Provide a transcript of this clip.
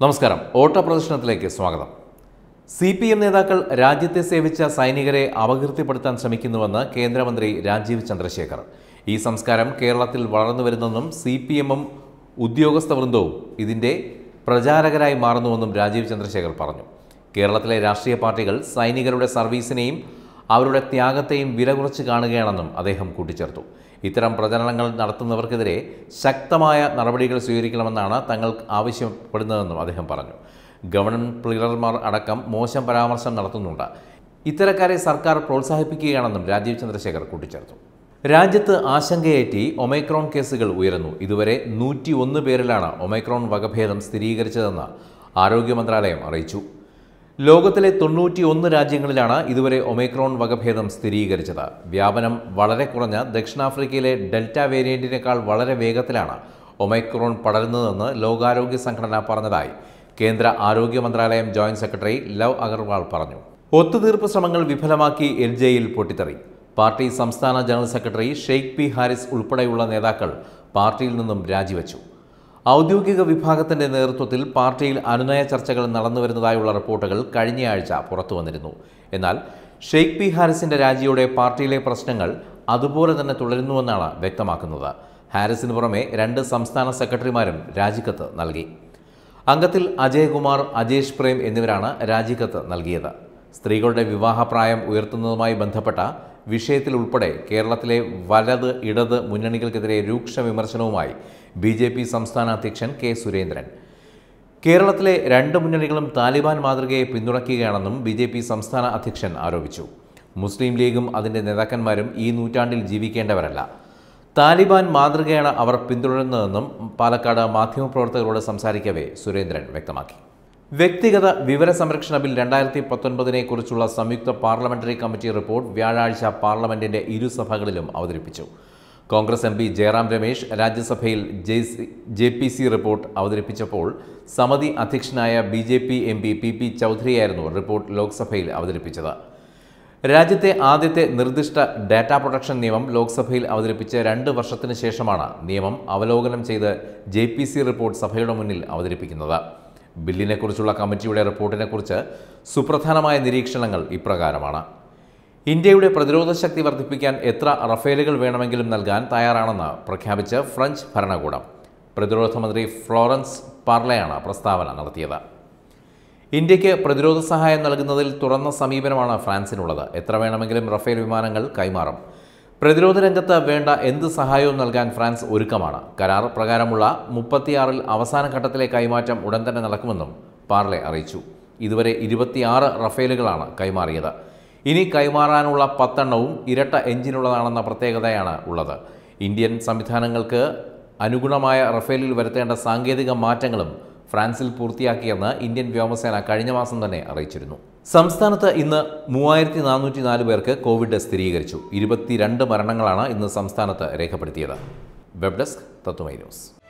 നമസ്കാരം ഓട്ട പ്രദർശനത്തിലേക്ക് സ്വാഗതം സി പി എം നേതാക്കൾ രാജ്യത്തെ സേവിച്ച സൈനികരെ അപകീർത്തിപ്പെടുത്താൻ ശ്രമിക്കുന്നുവെന്ന് കേന്ദ്രമന്ത്രി രാജീവ് ചന്ദ്രശേഖർ ഈ സംസ്കാരം കേരളത്തിൽ വളർന്നു വരുന്നെന്നും സി പി എമ്മും ഉദ്യോഗസ്ഥ വൃന്ദവും ഇതിൻ്റെ പ്രചാരകരായി മാറുന്നുവെന്നും രാജീവ് ചന്ദ്രശേഖർ പറഞ്ഞു കേരളത്തിലെ രാഷ്ട്രീയ പാർട്ടികൾ സൈനികരുടെ സർവീസിനെയും അവരുടെ ത്യാഗത്തെയും വില കുറച്ച് കാണുകയാണെന്നും അദ്ദേഹം കൂട്ടിച്ചേർത്തു ഇത്തരം പ്രചരണങ്ങൾ നടത്തുന്നവർക്കെതിരെ ശക്തമായ നടപടികൾ സ്വീകരിക്കണമെന്നാണ് തങ്ങൾ ആവശ്യപ്പെടുന്നതെന്നും അദ്ദേഹം പറഞ്ഞു ഗവൺമെന്റ് പ്ലീഡർമാർ അടക്കം മോശം പരാമർശം നടത്തുന്നുണ്ട് ഇത്തരക്കാരെ സർക്കാർ പ്രോത്സാഹിപ്പിക്കുകയാണെന്നും രാജീവ് ചന്ദ്രശേഖർ കൂട്ടിച്ചേർത്തു രാജ്യത്ത് ആശങ്കയേറ്റി ഒമൈക്രോൺ കേസുകൾ ഉയരുന്നു ഇതുവരെ നൂറ്റി ഒന്ന് പേരിലാണ് ഒമൈക്രോൺ വകഭേദം സ്ഥിരീകരിച്ചതെന്ന് ആരോഗ്യ മന്ത്രാലയം അറിയിച്ചു ലോകത്തിലെ തൊണ്ണൂറ്റി ഒന്ന് രാജ്യങ്ങളിലാണ് ഇതുവരെ ഒമൈക്രോൺ വകഭേദം സ്ഥിരീകരിച്ചത് വ്യാപനം വളരെ കുറഞ്ഞ ദക്ഷിണാഫ്രിക്കയിലെ ഡെൽറ്റ വേരിയന്റിനേക്കാൾ വളരെ വേഗത്തിലാണ് ഒമൈക്രോൺ പടരുന്നതെന്ന് ലോകാരോഗ്യ സംഘടന പറഞ്ഞതായി കേന്ദ്ര ആരോഗ്യ മന്ത്രാലയം ജോയിന്റ് സെക്രട്ടറി ലവ് അഗർവാൾ പറഞ്ഞു ഒത്തുതീർപ്പ് ശ്രമങ്ങൾ വിഫലമാക്കി എൽ ജെയിൽ പൊട്ടിത്തെറി പാർട്ടി സംസ്ഥാന general secretary Sheikh P Haris ഉൾപ്പെടെയുള്ള നേതാക്കൾ പാർട്ടിയിൽ നിന്നും രാജിവെച്ചു ഔദ്യോഗിക വിഭാഗത്തിന്റെ നേതൃത്വത്തിൽ പാർട്ടിയിൽ അനുനയ ചർച്ചകൾ നടന്നുവരുന്നതായുള്ള റിപ്പോർട്ടുകൾ കഴിഞ്ഞയാഴ്ച പുറത്തു വന്നിരുന്നു എന്നാൽ ഷെയ്ഖ് പി ഹാരിസിന്റെ രാജിയോടെ പാർട്ടിയിലെ പ്രശ്നങ്ങൾ അതുപോലെ തന്നെ തുടരുന്നുവെന്നാണ് വ്യക്തമാക്കുന്നത് ഹാരിസിന് പുറമെ രണ്ട് സംസ്ഥാന സെക്രട്ടറിമാരും രാജിക്കത്ത് നൽകി അംഗത്തിൽ അജയകുമാർ അജേഷ് പ്രേം എന്നിവരാണ് രാജിക്കത്ത് നൽകിയത് സ്ത്രീകളുടെ വിവാഹപ്രായം ഉയർത്തുന്നതുമായി ബന്ധപ്പെട്ട വിഷയത്തിൽ ഉൾപ്പെടെ കേരളത്തിലെ വലത് ഇടത് മുന്നണികൾക്കെതിരെ രൂക്ഷ വിമർശനവുമായി ബി ജെ പി സംസ്ഥാന അധ്യക്ഷൻ കെ സുരേന്ദ്രൻ കേരളത്തിലെ രണ്ട് മുന്നണികളും താലിബാൻ മാതൃകയെ പിന്തുണയ്ക്കുകയാണെന്നും ബി ജെ പി സംസ്ഥാന അധ്യക്ഷൻ ആരോപിച്ചു മുസ്ലിം ലീഗും അതിൻ്റെ നേതാക്കന്മാരും ഈ നൂറ്റാണ്ടിൽ ജീവിക്കേണ്ടവരല്ല താലിബാൻ മാതൃകയാണ് അവർ പിന്തുടരുന്നതെന്നും പാലക്കാട് മാധ്യമപ്രവർത്തകരോട് സംസാരിക്കവേ സുരേന്ദ്രൻ വ്യക്തമാക്കി വ്യക്തിഗത വിവര സംരക്ഷണ ബിൽ രണ്ടായിരത്തി പത്തൊൻപതിനെ കുറിച്ചുള്ള സംയുക്ത പാർലമെന്ററി കമ്മിറ്റി റിപ്പോർട്ട് വ്യാഴാഴ്ച പാർലമെന്റിന്റെ ഇരുസഭകളിലും അവതരിപ്പിച്ചു കോൺഗ്രസ് എം പി ജയറാം രമേശ് രാജ്യസഭയിൽ J C J P C report അവതരിപ്പിച്ചപ്പോൾ സമിതി അധ്യക്ഷനായ B J P M P P P ചൗധരിയായിരുന്നു റിപ്പോർട്ട് ലോക്സഭയിൽ അവതരിപ്പിച്ചത് രാജ്യത്തെ ആദ്യത്തെ നിർദ്ദിഷ്ട ഡാറ്റ പ്രൊട്ടക്ഷൻ നിയമം ലോക്സഭയിൽ അവതരിപ്പിച്ച് രണ്ട് വർഷത്തിന് ശേഷമാണ് നിയമം അവലോകനം ചെയ്ത് ജെ പി സി റിപ്പോർട്ട് സഭയുടെ മുന്നിൽ അവതരിപ്പിക്കുന്നത് ബില്ലിനെക്കുറിച്ചുള്ള കമ്മിറ്റിയുടെ റിപ്പോർട്ടിനെക്കുറിച്ച് സുപ്രധാനമായ നിരീക്ഷണങ്ങൾ ഇപ്രകാരമാണ് ഇന്ത്യയുടെ പ്രതിരോധ ശക്തി വർദ്ധിപ്പിക്കാൻ എത്ര റഫേലുകൾ വേണമെങ്കിലും നൽകാൻ തയ്യാറാണെന്ന് പ്രഖ്യാപിച്ച് ഫ്രഞ്ച് ഭരണകൂടം പ്രതിരോധ മന്ത്രി ഫ്ലോറൻസ് പാർലയാണ് പ്രസ്താവന നടത്തിയത് ഇന്ത്യക്ക് പ്രതിരോധ സഹായം നൽകുന്നതിൽ തുറന്ന സമീപനമാണ് ഫ്രാൻസിനുള്ളത് എത്ര വേണമെങ്കിലും റഫേൽ വിമാനങ്ങൾ കൈമാറും പ്രതിരോധ രംഗത്ത് വേണ്ട എന്ത് സഹായവും നൽകാൻ ഫ്രാൻസ് ഒരുക്കമാണ് കരാർ പ്രകാരമുള്ള മുപ്പത്തിയാറിൽ അവസാന ഘട്ടത്തിലെ കൈമാറ്റം ഉടൻ തന്നെ നടക്കുമെന്നും പാർലെ അറിയിച്ചു ഇതുവരെ ഇരുപത്തിയാറ് റഫേലുകളാണ് കൈമാറിയത് ഇനി കൈമാറാനുള്ള പത്തെണ്ണവും ഇരട്ട എഞ്ചിനുള്ളതാണെന്ന പ്രത്യേകതയാണ് ഉള്ളത് ഇന്ത്യൻ സംവിധാനങ്ങൾക്ക് അനുഗുണമായ റഫേലിൽ വരുത്തേണ്ട സാങ്കേതിക മാറ്റങ്ങളും ഫ്രാൻസിൽ പൂർത്തിയാക്കിയെന്ന് ഇന്ത്യൻ വ്യോമസേന കഴിഞ്ഞ മാസം തന്നെ അറിയിച്ചിരുന്നു സംസ്ഥാനത്ത് ഇന്ന് മൂവായിരത്തി നാനൂറ്റി നാല് പേർക്ക് കോവിഡ് സ്ഥിരീകരിച്ചു ഇരുപത്തിരണ്ട് മരണങ്ങളാണ് ഇന്ന് സംസ്ഥാനത്ത് രേഖപ്പെടുത്തിയത് വെബ് ഡെസ്ക് തത്വമൈ ന്യൂസ്